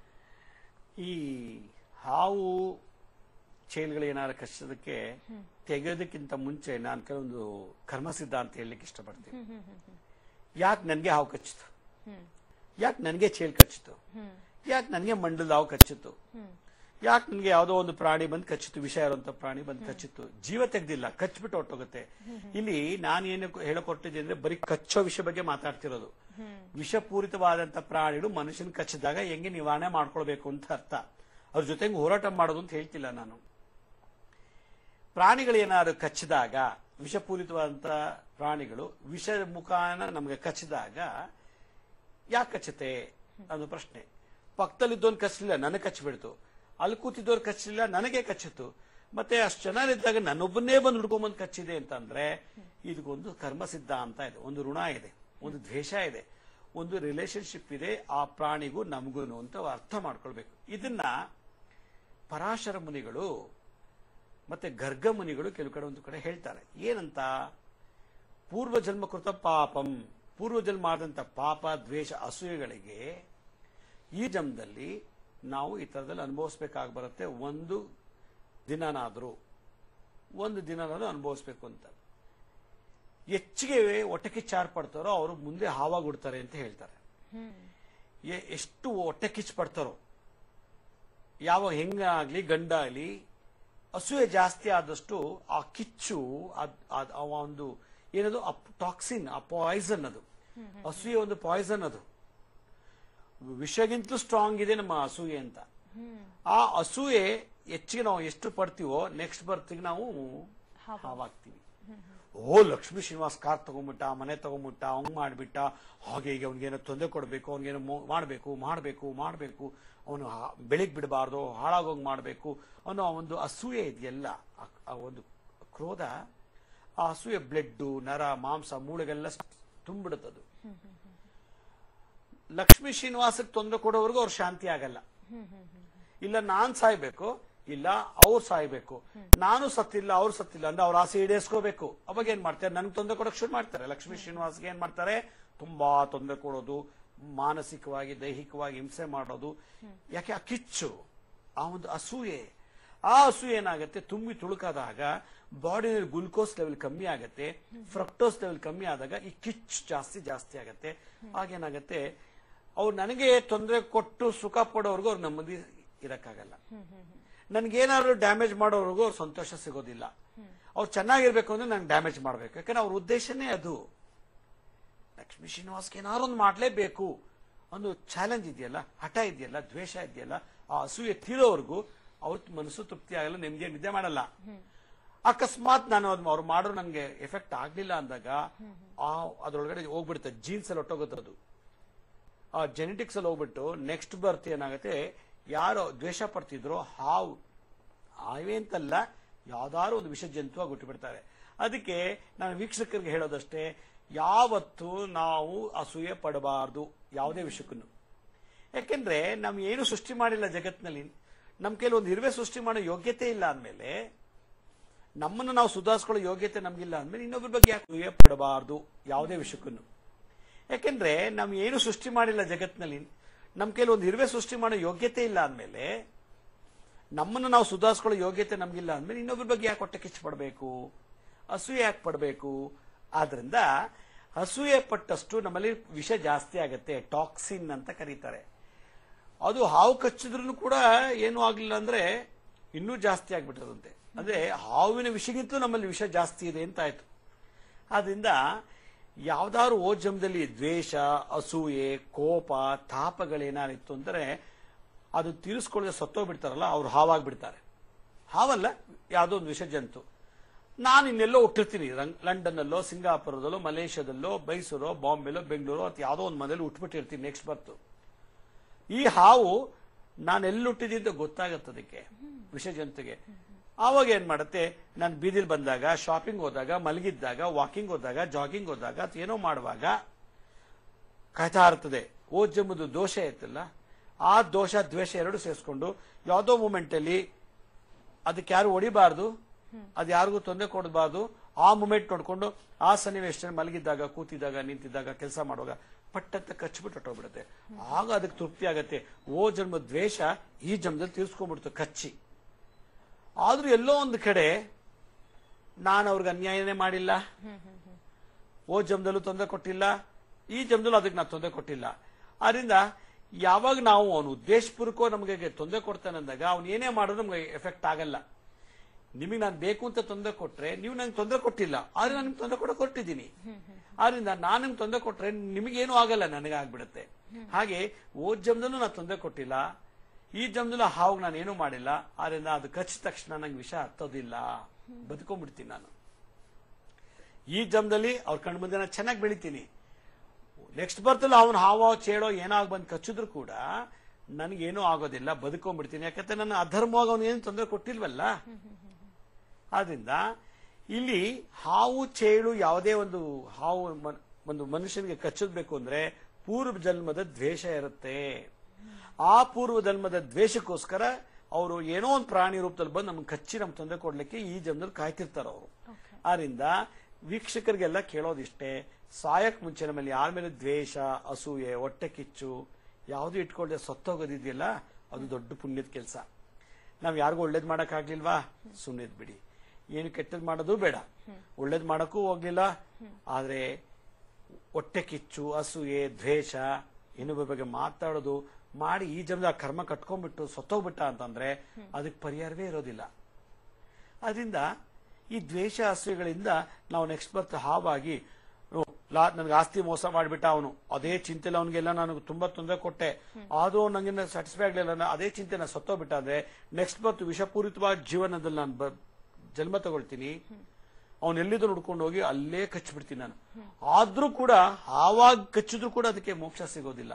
ಈ ಹಾವು ಚೇಳುಗಳು ಏನಾದ್ರು ಕಚ್ಚೋದಕ್ಕೆ ತೆಗೆಯೋದಕ್ಕಿಂತ ಮುಂಚೆ ನಾನು ಕೆಲವೊಂದು ಕರ್ಮ ಸಿದ್ಧಾಂತ ಹೇಳಲಿಕ್ಕೆ ಇಷ್ಟಪಡ್ತೀನಿ ಯಾಕೆ ನನಗೆ ಹಾವು ಕಚ್ಚಿತು ಹ್ಮ್ ಯಾಕೆ ನನಗೆ ಚೇಳು ಕಚ್ಚಿತು ಹ್ಮ್ ಯಾಕೆ ನನಗೆ ಮಂಡಲದ ಹಾವು ಕಚ್ಚಿತು ಹ್ಮ್ ಯಾಕೆ ನನಗೆ ಯಾವುದೋ ಒಂದು ಪ್ರಾಣಿ ಬಂದು ಕಚ್ಚಿತು ವಿಷ ಇರುವಂತ ಪ್ರಾಣಿ ಬಂದು ಕಚ್ಚಿತು ಜೀವ ತೆಗ್ದಿಲ್ಲ ಕಚ್ಬಿಟ್ಟು ಹೊಟ್ಟೋಗುತ್ತೆ ಇಲ್ಲಿ ನಾನು ಏನು ಹೇಳಕೊಟ್ಟಿದ್ದೆ ಅಂದ್ರೆ ಬರೀ ಕಚ್ಚೋ ವಿಷಯ ಬಗ್ಗೆ ಮಾತಾಡ್ತಿರೋದು ಹ್ಮ್ ವಿಷಪೂರಿತವಾದಂತ ಪ್ರಾಣಿಗಳು ಮನುಷ್ಯನ ಕಚ್ಚಿದಾಗ ಹೆಂಗೆ ನಿವಾರಣೆ ಮಾಡ್ಕೊಳ್ಬೇಕು ಅಂತ ಅರ್ಥ ಅವ್ರ ಜೊತೆಗೆ ಹೋರಾಟ ಮಾಡೋದು ಅಂತ ಹೇಳ್ತಿಲ್ಲ ನಾನು ಪ್ರಾಣಿಗಳು ಏನಾದ್ರು ಕಚ್ಚಿದಾಗ ವಿಷಪೂರಿತವಾದಂತ ಪ್ರಾಣಿಗಳು ವಿಷ ಮುಖಾನ ನಮಗೆ ಕಚ್ಚಿದಾಗ ಯಾಕೆ ಕಚ್ಚುತ್ತೆ ಅನ್ನೋ ಪ್ರಶ್ನೆ ಪಕ್ಕದಲ್ಲಿದ್ದವನ್ ಕಚ್ಚಲಿಲ್ಲ ನನಗೆ ಕಚ್ಚಿಬಿಡ್ತು ಅಲ್ಲಿ ಕೂತಿದ್ದವ್ರು ಕಚ್ಚಲಿಲ್ಲ ನನಗೆ ಕಚ್ಚಿತು ಮತ್ತೆ ಅಷ್ಟು ಜನರಿದ್ದಾಗ ನನ್ನೊಬ್ಬನ್ನೇ ಬಂದು ಹುಡ್ಕೊಂಬಂದು ಕಚ್ಚಿದೆ ಅಂತಂದ್ರೆ ಇದಕ್ಕೊಂದು ಕರ್ಮ ಸಿದ್ಧಾಂತ ಇದೆ ಒಂದು ಋಣ ಇದೆ ಒಂದು ದ್ವೇಷ ಇದೆ ಒಂದು ರಿಲೇಶನ್ಶಿಪ್ ಇದೆ ಆ ಪ್ರಾಣಿಗೂ ನಮಗೂ ಅಂತ ಅರ್ಥ ಮಾಡ್ಕೊಳ್ಬೇಕು ಇದನ್ನ ಪರಾಶರ ಮುನಿಗಳು ಮತ್ತೆ ಗರ್ಗ ಮುನಿಗಳು ಕೆಲವು ಕಡೆ ಒಂದು ಕಡೆ ಹೇಳ್ತಾರೆ ಏನಂತ ಪೂರ್ವ ಜನ್ಮ ಕೃತ ಪಾಪಂ ಪೂರ್ವ ಜನ್ಮ ಆದಂತ ಪಾಪ ದ್ವೇಷ ಅಸೂಯೆಗಳಿಗೆ ಈ ಜನ್ಮದಲ್ಲಿ ನಾವು ಈ ತರದಲ್ಲಿ ಅನುಭವಿಸ್ಬೇಕಾಗಿ ಬರುತ್ತೆ ಒಂದು ದಿನನಾದರೂ ಒಂದು ದಿನನಾದ್ರೂ ಅನುಭವಿಸ್ಬೇಕು ಅಂತ ಹೆಚ್ಚಿಗೆ ಹೊಟ್ಟೆ ಕಿಚ್ಚಾರ್ ಪಡ್ತಾರೋ ಅವರು ಮುಂದೆ ಹಾವಾಗುಡ್ತಾರೆ ಅಂತ ಹೇಳ್ತಾರೆ ಹ್ಮ್ ಎ- ಎಷ್ಟು ಹೊಟ್ಟೆ ಕಿಚ್ಚು ಪಡ್ತಾರೋ ಯಾವ ಹೆಂಗಾಗ್ಲಿ ಗಂಡಾಗ್ಲಿ ಅಸೂಯೆ ಜಾಸ್ತಿ ಆದಷ್ಟು ಆ ಕಿಚ್ಚು ಅದ್- ಅದ್- ಆ ಒಂದು ಏನದು ಆ ಟಾಕ್ಸಿನ್ ಆ ಪಾಯ್ಸನ್ ಅದು ಅಸೂಯೆ ಒಂದು ಪಾಯ್ಸನ್ ಅದು ವಿಷಗಿಂತಲೂ ಸ್ಟ್ರಾಂಗ್ ಇದೆ ನಮ್ಮ ಅಸೂಯೆ ಅಂತ ಹ್ಮ್ ಆ ಅಸೂಯೆ ಹೆಚ್ಚಿಗೆ ನಾವು ಎಷ್ಟು ಪಡ್ತೀವೋ ನೆಕ್ಸ್ಟ್ ಬರ್ತಿಗೆ ನಾವು ಹಾವು. ಹಾವಾಗ್ತೀವಿ ಓ ಲಕ್ಷ್ಮೀ ಶ್ರೀನಿವಾಸ್ ಕಾರ್ ತಗೊಂಡ್ಬಿಟ್ಟ ಮನೆ ತಗೊಂಡ್ಬಿಟ್ಟ ಹಂಗ್ ಮಾಡ್ಬಿಟ್ಟ ಹಾಗೆ ಈಗ ಅವ್ನಿಗೇನೋ ತೊಂದರೆ ಕೊಡಬೇಕು ಅವ್ನಿಗೇನೋ ಮೋ- ಮಾಡ್ಬೇಕು ಮಾಡ್ಬೇಕು ಮಾಡ್ಬೇಕು ಅವನು ಬೆಳಿಗ್ ಬಿಡಬಾರ್ದು ಹಾಳಾಗೋಗ್ ಮಾಡ್ಬೇಕು ಅನ್ನೋ ಆ ಒಂದು ಅಸೂಯೆ ಇದೆಯಲ್ಲ ಆ- ಆ ಒಂದು ಕ್ರೋಧ ಆ ಅಸೂಯೆ ಬ್ಲಡ್ ನರ ಮಾಂಸ ಮೂಳೆಗೆಲ್ಲ ತುಂಬಿಡುತ್ತದು ಲಕ್ಷ್ಮೀ ಶ್ರೀನಿವಾಸಕ್ಕೆ ತೊಂದರೆ ಕೊಡೋವರೆಗೂ ಅವ್ರು ಶಾಂತಿ ಆಗಲ್ಲ ಹ್ಮ್ ಹ್ಮ್ ಹ್ಮ್ ಇಲ್ಲ ನಾನ್ ಸಾಯ್ಬೇಕು ಇಲ್ಲ ಅವ್ರು ಸಾಯ್ಬೇಕು ನಾನು ಸತ್ತಿಲ್ಲ ಅವ್ರು ಸತ್ತಿಲ್ಲ ಅಂದ್ರೆ ಅವ್ರ ಆಸೆ ಈಡೇರಿಸ್ಕೋಬೇಕು ಅವಾಗ ಏನ್ ಮಾಡ್ತಾರೆ ನನ್ಗೆ ತೊಂದರೆ ಕೊಡಕ್ ಶುರು ಮಾಡ್ತಾರೆ ಲಕ್ಷ್ಮೀ ಶ್ರೀನಿವಾಸ್ಗೆ ಏನ್ ಮಾಡ್ತಾರೆ ತುಂಬಾ ತೊಂದರೆ ಕೊಡೋದು ಮಾನಸಿಕವಾಗಿ ದೈಹಿಕವಾಗಿ ಹಿಂಸೆ ಮಾಡೋದು ಯಾಕೆ ಆ ಕಿಚ್ಚು ಆ ಒಂದು ಅಸೂಯೆ ಆ ಅಸೂಯೆ ಏನಾಗುತ್ತೆ ತುಂಬಿ ತುಳುಕಾದಾಗ ಬಾಡಿನಲ್ಲಿ ಗ್ಲುಕೋಸ್ ಲೆವೆಲ್ ಕಮ್ಮಿ ಆಗುತ್ತೆ ಫ್ರಕ್ಟೋಸ್ ಲೆವೆಲ್ ಕಮ್ಮಿ ಆದಾಗ ಈ ಕಿಚ್ಚು ಜಾಸ್ತಿ ಜಾಸ್ತಿ ಆಗತ್ತೆ ಆಗೇನಾಗತ್ತೆ ಅವ್ರು ನನಗೆ ತೊಂದರೆ ಕೊಟ್ಟು ಸುಖ ಪಡೋರ್ಗು ಅವ್ರು ನೆಮ್ಮದಿ ಇರಕ್ಕಾಗಲ್ಲ ನನ್ಗೇನಾದ್ರು ಡ್ಯಾಮೇಜ್ ಮಾಡೋರ್ಗು ಅವ್ರು ಸಂತೋಷ ಸಿಗೋದಿಲ್ಲ ಅವ್ರು ಚೆನ್ನಾಗಿರ್ಬೇಕು ಅಂದ್ರೆ ನಂಗೆ ಡ್ಯಾಮೇಜ್ ಮಾಡ್ಬೇಕು ಯಾಕಂದ್ರೆ ಅವ್ರ ಉದ್ದೇಶನೇ ಅದು ಲಕ್ಷ್ಮೀ ಶ್ರೀನಿವಾಸ್ಗೆ ಏನಾದ್ರು ಒಂದು ಮಾಡ್ಲೇಬೇಕು ಒಂದು ಚಾಲೆಂಜ್ ಇದೆಯಲ್ಲ ಹಠ ಇದೆಯಲ್ಲ ದ್ವೇಷ ಇದೆಯಲ್ಲ ಆ ಅಸೂಯೆ ತೀರೋವರೆಗೂ ಅವ್ರ ಮನಸ್ಸು ತೃಪ್ತಿ ಆಗಲ್ಲ ನೆಮ್ಮದಿ ನಿದ್ದೆ ಮಾಡಲ್ಲ ಅಕಸ್ಮಾತ್ ನಾನು ಅದ್ ಅವ್ರು ಮಾಡೋ ನನ್ಗೆ ಎಫೆಕ್ಟ್ ಆಗ್ಲಿಲ್ಲ ಅಂದಾಗ ಆ ಅದ್ರೊಳಗಡೆ ಹೋಗ್ಬಿಡುತ್ತೆ ಜೀನ್ಸ್ ಅಲ್ಲಿ ಹೊಟ್ಟೋಗುತ್ತೆ ಅದು ಆ ಜೆನೆಟಿಕ್ಸ್ ಅಲ್ಲಿ ಹೋಗ್ಬಿಟ್ಟು ನೆಕ್ಸ್ಟ್ ಬರ್ತ್ ಏನಾಗುತ್ತೆ ಯಾರು ದ್ವೇಷ ಪಡ್ತಿದ್ರೋ ಹಾವು ಹಾವೇ ಅಂತಲ್ಲ ಯಾವ್ದಾದ್ರು ಒಂದು ವಿಷ ಜಂತುವಾಗಿ ಹುಟ್ಟುಬಿಡ್ತಾರೆ ಅದಕ್ಕೆ ನಾನು ವೀಕ್ಷಕರಿಗೆ ಹೇಳೋದಷ್ಟೇ ಯಾವತ್ತು ನಾವು ಅಸೂಯೆ ಪಡಬಾರದು ಯಾವುದೇ ವಿಷಯಕ್ಕೂ ಯಾಕೆಂದ್ರೆ ನಮ್ ಏನು ಸೃಷ್ಟಿ ಮಾಡಿಲ್ಲ ಜಗತ್ತಿನಲ್ಲಿ ನಮ್ ಕೆಲವೊಂದು ಇರುವೆ ಸೃಷ್ಟಿ ಮಾಡೋ ಯೋಗ್ಯತೆ ಇಲ್ಲ ಅಂದ್ಮೇಲೆ ನಮ್ಮನ್ನು ನಾವು ಸುಧಾರಿಸ್ಕೊಳ್ಳೋ ಯೋಗ್ಯತೆ ನಮ್ಗಿಲ್ಲ ಅಂದ್ಮೇಲೆ ಇನ್ನೊಬ್ಬರ ಬಗ್ಗೆ ಯಾಕೆ ಅಸೂಯೆ ಪಡಬಾರದು ಯಾವುದೇ ವಿಷಯಕ್ಕೂ ಯಾಕೆಂದ್ರೆ ನಮ್ ಏನು ಸೃಷ್ಟಿ ಮಾಡಿಲ್ಲ ಜಗತ್ತಿನಲ್ಲಿ ನಮ್ ಕೆಲವೊಂದು ಇರುವೆ ಸೃಷ್ಟಿ ಮಾಡೋ ಯೋಗ್ಯತೆ ಇಲ್ಲ ಅಂದ್ಮೇಲೆ ನಮ್ಮನ್ನು ನಾವು ಸುಧಾರಿಸ್ಕೊಳ್ಳೋ ಯೋಗ್ಯತೆ ನಮ್ಗಿಲ್ಲ ಅಂದ್ಮೇಲೆ ಇನ್ನೊಬ್ಬರ ಬಗ್ಗೆ ಯಾಕೆ ಹೊಟ್ಟೆ ಕಿಚ್ಚು ಪಡಬೇಕು ಅಸೂಯೆ ಯಾಕೆ ಪಡಬೇಕು ಆದ್ರಿಂದ ಅಸೂಯೆ ಪಟ್ಟಷ್ಟು ನಮ್ಮಲ್ಲಿ ವಿಷ ಜಾಸ್ತಿ ಆಗತ್ತೆ ಟಾಕ್ಸಿನ್ ಅಂತ ಕರೀತಾರೆ ಅದು ಹಾವು ಕಚ್ಚಿದ್ರು ಕೂಡ ಏನು ಆಗ್ಲಿಲ್ಲ ಅಂದ್ರೆ ಇನ್ನೂ ಜಾಸ್ತಿ ಆಗ್ಬಿಟ್ಟದಂತೆ ಅಂದ್ರೆ ಹಾವಿನ ವಿಷಗಿಂತಲೂ ನಮ್ಮಲ್ಲಿ ವಿಷ ಜಾಸ್ತಿ ಇದೆ ಅಂತ ಆಯ್ತು ಆದ್ರಿಂದ ಯಾವ್ದಾದ್ರು ಓ ಜನ್ಮದಲ್ಲಿ ದ್ವೇಷ ಅಸೂಯೆ ಕೋಪ ತಾಪಗಳೇನಾಗಿತ್ತು ಅಂದ್ರೆ ಅದು ತೀರಿಸ್ಕೊಳ್ಳದೆ ಸತ್ತೋಗ್ಬಿಡ್ತಾರಲ್ಲ ಅವ್ರು ಹಾವಾಗ್ಬಿಡ್ತಾರೆ ಹಾವಲ್ಲ ಯಾವುದೋ ಒಂದು ವಿಷ ಜಂತು ನಾನು ಇನ್ನೆಲ್ಲೋ ಹುಟ್ಟಿರ್ತೀನಿ ರಂಗ್- ಲಂಡನ್ನಲ್ಲೋ ಸಿಂಗಾಪುರದಲ್ಲೋ ಮಲೇಷ್ಯಾದಲ್ಲೋ ಮೈಸೂರೋ ಬಾಂಬೆಲೋ ಬೆಂಗಳೂರು ಅಥವಾ ಯಾವುದೋ ಒಂದು ಮನೇಲಿ ಹುಟ್ಬಿಟ್ಟಿರ್ತೀನಿ ನೆಕ್ಸ್ಟ್ ಬರ್ತು ಈ ಹಾವು ನಾನು ಎಲ್ಲಿ ಹುಟ್ಟಿದ್ದೀನಿ ಅಂತ ಗೊತ್ತಾಗತ್ತೆ ಅದಕ್ಕೆ ವಿಷ ಜಂತುಗೆ ಆವಾಗ ಏನ್ ಮಾಡುತ್ತೆ ನಾನು ಬೀದಿಲ್ ಬಂದಾಗ ಶಾಪಿಂಗ್ ಹೋದಾಗ ಮಲಗಿದ್ದಾಗ ವಾಕಿಂಗ್ ಹೋದಾಗ ಜಾಗಿಂಗ್ ಹೋದಾಗ ಅಥವಾ ಏನೋ ಮಾಡುವಾಗ ಕಾಯ್ತಾ ಇರ್ತದೆ ಓ ಜಮ್ಮದು ದೋಷ ಇತ್ತಲ್ಲ ಆ ದೋಷ ದ್ವೇಷ ಎರಡು ಸೇರಿಸ್ಕೊಂಡು ಯಾವುದೋ ಮೂಮೆಂಟ್ ಅಲ್ಲಿ ಅದಕ್ಕೆ ಯಾರು ಹೊಡಿಬಾರ್ದು ಅದು ಯಾರಿಗೂ ತೊಂದರೆ ಕೊಡಬಾರ್ದು ಆ ಮೂಮೆಂಟ್ ನೋಡ್ಕೊಂಡು ಆ ಸನ್ನಿವೇಶ ಮಲಗಿದ್ದಾಗ ಕೂತಿದ್ದಾಗ ನಿಂತಿದ್ದಾಗ ಕೆಲಸ ಮಾಡುವಾಗ ಪಟ್ಟಂತ ಕಚ್ಚಿಬಿಟ್ಟು ಹೊಟ್ಟೋಗ್ಬಿಡುತ್ತೆ ಆಗ ಅದಕ್ಕೆ ತೃಪ್ತಿ ಆಗತ್ತೆ ಓ ಜನ್ಮ ದ್ವೇಷ ಈ ಜನ್ಮದಲ್ಲಿ ತೀರ್ಸ್ಕೊಂಡ್ಬಿಡ್ತು ಕಚ್ಚಿ ಆದ್ರೂ ಎಲ್ಲೋ ಒಂದು ಕಡೆ ನಾನು ಅವ್ರಿಗೆ ಅನ್ಯಾಯನೇ ಮಾಡಿಲ್ಲ ಓ ಜಮ್ದಲ್ಲೂ ತೊಂದರೆ ಕೊಟ್ಟಿಲ್ಲ ಈ ಜಮ್ದಲ್ಲೂ ಅದಕ್ಕೆ ನಾನು ತೊಂದರೆ ಕೊಟ್ಟಿಲ್ಲ ಆದ್ರಿಂದ ಯಾವಾಗ ನಾವು ಅವನು ಉದ್ದೇಶಪೂರ್ವಕ ನಮಗೆ ತೊಂದರೆ ಕೊಡ್ತಾನೆ ಅಂದಾಗ ಅವ್ನು ಏನೇ ಮಾಡಿದ್ರು ನಮಗೆ ಎಫೆಕ್ಟ್ ಆಗಲ್ಲ ನಿಮಗೆ ನಾನು ಬೇಕು ಅಂತ ತೊಂದರೆ ಕೊಟ್ರೆ ನೀವು ನಂಗೆ ತೊಂದರೆ ಕೊಟ್ಟಿಲ್ಲ ಆದ್ರೆ ನಾನು ನಿಮ್ಗೆ ತೊಂದರೆ ಕೊಡಕ್ ಕೊಟ್ಟಿದ್ದೀನಿ ಆದ್ರಿಂದ ನಾನು ನಿಮ್ಗೆ ತೊಂದರೆ ಕೊಟ್ರೆ ನಿಮಗೇನು ಆಗಲ್ಲ ನನಗೆ ಆಗ್ಬಿಡುತ್ತೆ ಹಾಗೆ ಓ ಜಮ್ದಲ್ಲೂ ನಾನು ತೊಂದರೆ ಕೊಟ್ಟಿಲ್ಲ ಈ ಜಮ್ದಲ್ಲೂ ಹಾವು ನಾನು ಏನೂ ಮಾಡಿಲ್ಲ ಆದ್ರಿಂದ ಅದು ಕಚ್ಚಿದ ತಕ್ಷಣ ನಂಗೆ ವಿಷ ಹತ್ತೋದಿಲ್ಲ ಬದುಕೊಂಡ್ಬಿಡ್ತೀನಿ ನಾನು ಈ ಜಮ್ದಲ್ಲಿ ಅವ್ರ ಕಣ್ಣು ಮುಂದೆ ನಾನು ಚೆನ್ನಾಗಿ ಬೆಳಿತೀನಿ ನೆಕ್ಸ್ಟ್ ಬರ್ತಲ್ಲ ಅವನು ಹಾವ ಚೇಳೋ ಏನಾಗ್ ಬಂದು ಕಚ್ಚಿದ್ರು ಕೂಡ ನನಗೇನೂ ಆಗೋದಿಲ್ಲ ಬದುಕೊಂಡ್ಬಿಡ್ತೀನಿ ಯಾಕಂದ್ರೆ ನನ್ನ ಅಧರ್ಮವಾಗಿ ಅವನು ಏನು ತೊಂದರೆ ಕೊಟ್ಟಿಲ್ವಲ್ಲ ಆದ್ರಿಂದ ಇಲ್ಲಿ ಹಾವು ಚೇಳು ಯಾವುದೇ ಒಂದು ಹಾವು ಮನ್- ಒಂದು ಮನುಷ್ಯನಿಗೆ ಕಚ್ಚಬೇಕು ಅಂದ್ರೆ ಪೂರ್ವ ಜನ್ಮದ ದ್ವೇಷ ಇರುತ್ತೆ ಆ ಪೂರ್ವ ಜನ್ಮದ ದ್ವೇಷಕ್ಕೋಸ್ಕರ ಅವರು ಏನೋ ಒಂದು ಪ್ರಾಣಿ ರೂಪದಲ್ಲಿ ಬಂದು ನಮ್ಗೆ ಕಚ್ಚಿ ನಮ್ಗೆ ತೊಂದರೆ ಕೊಡ್ಲಿಕ್ಕೆ ಈ ಜನ್ಮದಲ್ಲಿ ಕಾಯ್ತಿರ್ತಾರ ಅವರು ಆದ್ರಿಂದ ವೀಕ್ಷಕರಿಗೆಲ್ಲ ಕೇಳೋದಿಷ್ಟೇ ಸಾಯಕ್ ಮುಂಚೆ ನಮ್ಮಲ್ಲಿ ಯಾರ ಮೇಲೆ ದ್ವೇಷ ಅಸೂಯೆ ಹೊಟ್ಟೆ ಕಿಚ್ಚು ಯಾವುದು ಇಟ್ಕೊಳ್ಳದೆ ಸತ್ತೋಗೋದಿದೆಯಲ್ಲ ಅದು ದೊಡ್ಡ ಪುಣ್ಯದ ಕೆಲಸ ನಾವ್ ಯಾರಿಗೂ ಒಳ್ಳೇದ್ ಮಾಡಕ್ ಆಗ್ಲಿಲ್ವಾ ಸುಮ್ಮನೆ ಬಿಡಿ ಏನು ಕೆಟ್ಟದ್ ಮಾಡೋದು ಬೇಡ ಒಳ್ಳೇದ್ ಮಾಡಕ್ಕೂ ಹೋಗ್ಲಿಲ್ಲ ಆದ್ರೆ ಹೊಟ್ಟೆ ಕಿಚ್ಚು ಅಸೂಯೆ ದ್ವೇಷ ಇನ್ನೊಬ್ಬರ ಬಗ್ಗೆ ಮಾತಾಡೋದು ಮಾಡಿ ಈ ಜನ್ಮದ ಆ ಕರ್ಮ ಕಟ್ಕೊಂಡ್ಬಿಟ್ಟು ಸತ್ತೋಗ್ಬಿಟ್ಟ ಅಂತಂದ್ರೆ ಅದಕ್ಕೆ ಪರಿಹಾರವೇ ಇರೋದಿಲ್ಲ ಅದರಿಂದ ಈ ದ್ವೇಷ ಅಸೂಯೆಗಳಿಂದ ನಾವು ನೆಕ್ಸ್ಟ್ ಬರ್ತ್ ಹಾವಾಗಿ ನನಗೆ ಆಸ್ತಿ ಮೋಸ ಮಾಡಿಬಿಟ್ಟ ಅವನು ಅದೇ ಚಿಂತೆಲಿ ಅವನಿಗೆಲ್ಲ ನಾನು ತುಂಬಾ ತೊಂದರೆ ಕೊಟ್ಟೆ ಆದ್ರೂ ನಂಗೆ ಸ್ಯಾಟಿಸ್ಫೈ ಆಗ್ಲಿಲ್ಲ ನಾನು ಅದೇ ಚಿಂತೆ ನಾನು ಸತ್ತೋಗ್ಬಿಟ್ಟ ಅಂದ್ರೆ ನೆಕ್ಸ್ಟ್ ಬರ್ತ್ ವಿಷಪೂರಿತವಾದ ಜೀವನದಲ್ಲಿ ನಾನು ಬ- ಜನ್ಮ ತಗೊಳ್ತೀನಿ ಅವನ್ ಎಲ್ಲಿದ್ದು ನೋಡ್ಕೊಂಡು ಹೋಗಿ ಅಲ್ಲೇ ಕಚ್ಚಿಬಿಡ್ತೀನಿ ನಾನು ಆದ್ರೂ ಕೂಡ ಆವಾಗ ಕಚ್ಚಿದ್ರು ಕೂಡ ಅದಕ್ಕೆ ಮೋಕ್ಷ ಸಿಗೋದಿಲ್ಲ